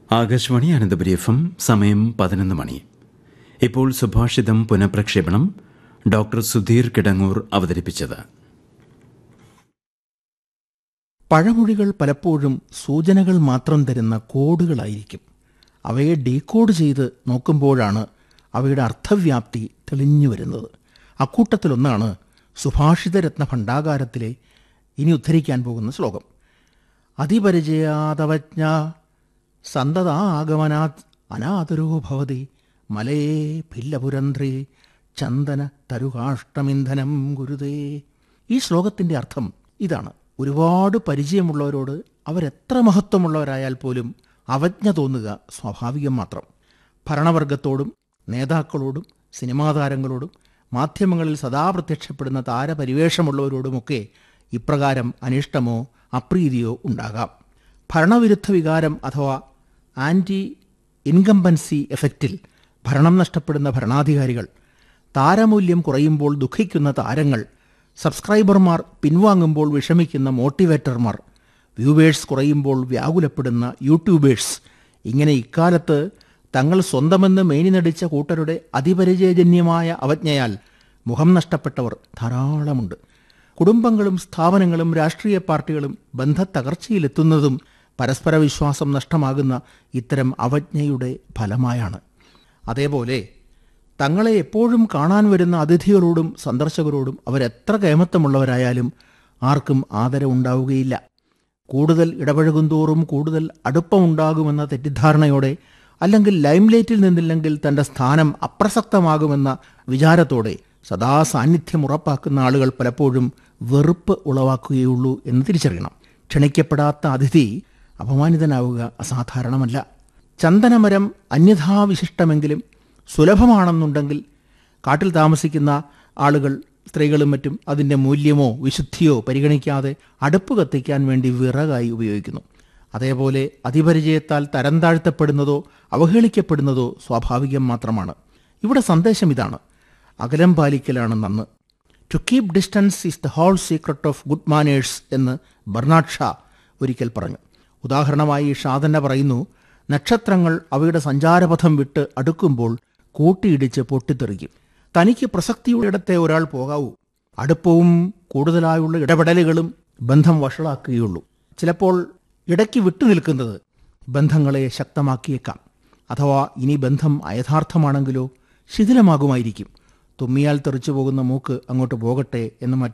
Akashvani Ananthapuri F M സമയം പതിനൊന്ന് മണി ഇപ്പോൾ സുഭാഷിതം പുനഃപ്രക്ഷേപണം ഡോക്ടർ സുധീർ കിടങ്ങൂർ അവതരിപ്പിച്ചത് പഴമൊഴികൾ പലപ്പോഴും സൂചനകൾ മാത്രം തരുന്ന കോഡുകളായിരിക്കും അവയെ ഡീകോഡ് ചെയ്ത് നോക്കുമ്പോഴാണ് അവയുടെ അർത്ഥവ്യാപ്തി തെളിഞ്ഞു വരുന്നത് അക്കൂട്ടത്തിലൊന്നാണ് സുഭാഷിതരത്ന ഭണ്ഡാകാരത്തിലെ ഇനി ഉദ്ധരിക്കാൻ പോകുന്ന ശ്ലോകം അതിപരിചയാതവജ്ഞ സന്തതാഗമനാത് അനാദരോ ഭവതി മലയേ ഭില്ലപുരന്ത്രി ചന്ദന തരുകാഷ്ടമിന്ധനം ഗുരുതേ ഈ ശ്ലോകത്തിൻ്റെ അർത്ഥം ഇതാണ് ഒരുപാട് പരിചയമുള്ളവരോട് അവരെത്ര മഹത്വമുള്ളവരായാൽ പോലും അവജ്ഞ തോന്നുക സ്വാഭാവികം മാത്രം ഭരണവർഗത്തോടും നേതാക്കളോടും സിനിമാ താരങ്ങളോടും മാധ്യമങ്ങളിൽ സദാ പ്രത്യക്ഷപ്പെടുന്ന താരപരിവേഷമുള്ളവരോടുമൊക്കെ ഇപ്രകാരം അനിഷ്ടമോ അപ്രീതിയോ ഉണ്ടാകാം ഭരണവിരുദ്ധ വികാരം അഥവാ ആൻറ്റി ഇൻകംബൻസി എഫക്റ്റിൽ ഭരണം നഷ്ടപ്പെടുന്ന ഭരണാധികാരികൾ താരമൂല്യം കുറയുമ്പോൾ ദുഃഖിക്കുന്ന താരങ്ങൾ സബ്സ്ക്രൈബർമാർ പിൻവാങ്ങുമ്പോൾ വിഷമിക്കുന്ന മോട്ടിവേറ്റർമാർ വ്യൂവേഴ്സ് കുറയുമ്പോൾ വ്യാകുലപ്പെടുന്ന യൂട്യൂബേഴ്സ് ഇങ്ങനെ ഇക്കാലത്ത് തങ്ങൾ സ്വന്തമെന്ന് മേനി നടിച്ച കൂട്ടരുടെ അതിപരിചയജന്യമായ അവജ്ഞയാൽ മുഖം നഷ്ടപ്പെട്ടവർ ധാരാളമുണ്ട് കുടുംബങ്ങളും സ്ഥാപനങ്ങളും രാഷ്ട്രീയ പാർട്ടികളും ബന്ധത്തകർച്ചയിലെത്തുന്നതും പരസ്പര വിശ്വാസം നഷ്ടമാകുന്ന ഇത്തരം അവജ്ഞയുടെ ഫലമായാണ് അതേപോലെ തങ്ങളെ എപ്പോഴും കാണാൻ വരുന്ന അതിഥികളോടും സന്ദർശകരോടും അവരെത്ര കേമത്വമുള്ളവരായാലും ആർക്കും ആദരവുണ്ടാവുകയില്ല കൂടുതൽ ഇടപഴകുന്തോറും കൂടുതൽ അടുപ്പമുണ്ടാകുമെന്ന തെറ്റിദ്ധാരണയോടെ അല്ലെങ്കിൽ ലൈംലൈറ്റിൽ നിന്നില്ലെങ്കിൽ തൻ്റെ സ്ഥാനം അപ്രസക്തമാകുമെന്ന വിചാരത്തോടെ സദാ സാന്നിധ്യം ഉറപ്പാക്കുന്ന ആളുകൾ പലപ്പോഴും വെറുപ്പ് ഉളവാക്കുകയുള്ളൂ എന്ന് തിരിച്ചറിയണം ക്ഷണിക്കപ്പെടാത്ത അതിഥി അപമാനിതനാവുക അസാധാരണമല്ല ചന്ദനമരം അന്യഥാവിശിഷ്ടമെങ്കിലും സുലഭമാണെന്നുണ്ടെങ്കിൽ കാട്ടിൽ താമസിക്കുന്ന ആളുകൾ സ്ത്രീകളും മറ്റും അതിൻ്റെ മൂല്യമോ വിശുദ്ധിയോ പരിഗണിക്കാതെ അടുപ്പ് കത്തിക്കാൻ വേണ്ടി വിറകായി ഉപയോഗിക്കുന്നു അതേപോലെ അതിപരിചയത്താൽ തരം താഴ്ത്തപ്പെടുന്നതോ അവഹേളിക്കപ്പെടുന്നതോ സ്വാഭാവികം മാത്രമാണ് ഇവിടെ സന്ദേശം ഇതാണ് അകലം പാലിക്കലാണ് നന്ന് to keep distance is the whole secret of good manners എന്ന് ബർണാഡ് ഷാ ഒരിക്കൽ പറഞ്ഞു ഉദാഹരണമായി ഷാ തന്നെ പറയുന്നു നക്ഷത്രങ്ങൾ അവയുടെ സഞ്ചാരപഥം വിട്ട് അടുക്കുമ്പോൾ കൂട്ടിയിടിച്ച് പൊട്ടിത്തെറിക്കും തനിക്ക് പ്രസക്തിയുള്ളിടത്തെ ഒരാൾ പോകാവൂ അടുപ്പവും കൂടുതലായുള്ള ഇടപെടലുകളും ബന്ധം വഷളാക്കുകയുള്ളൂ ചിലപ്പോൾ ഇടയ്ക്ക് വിട്ടുനിൽക്കുന്നത് ബന്ധങ്ങളെ ശക്തമാക്കിയേക്കാം അഥവാ ഇനി ബന്ധം അയഥാർത്ഥമാണെങ്കിലോ ശിഥിലമാകുമായിരിക്കും തുമ്മിയാൽ തെറിച്ചു പോകുന്ന മൂക്ക് അങ്ങോട്ട് പോകട്ടെ എന്ന്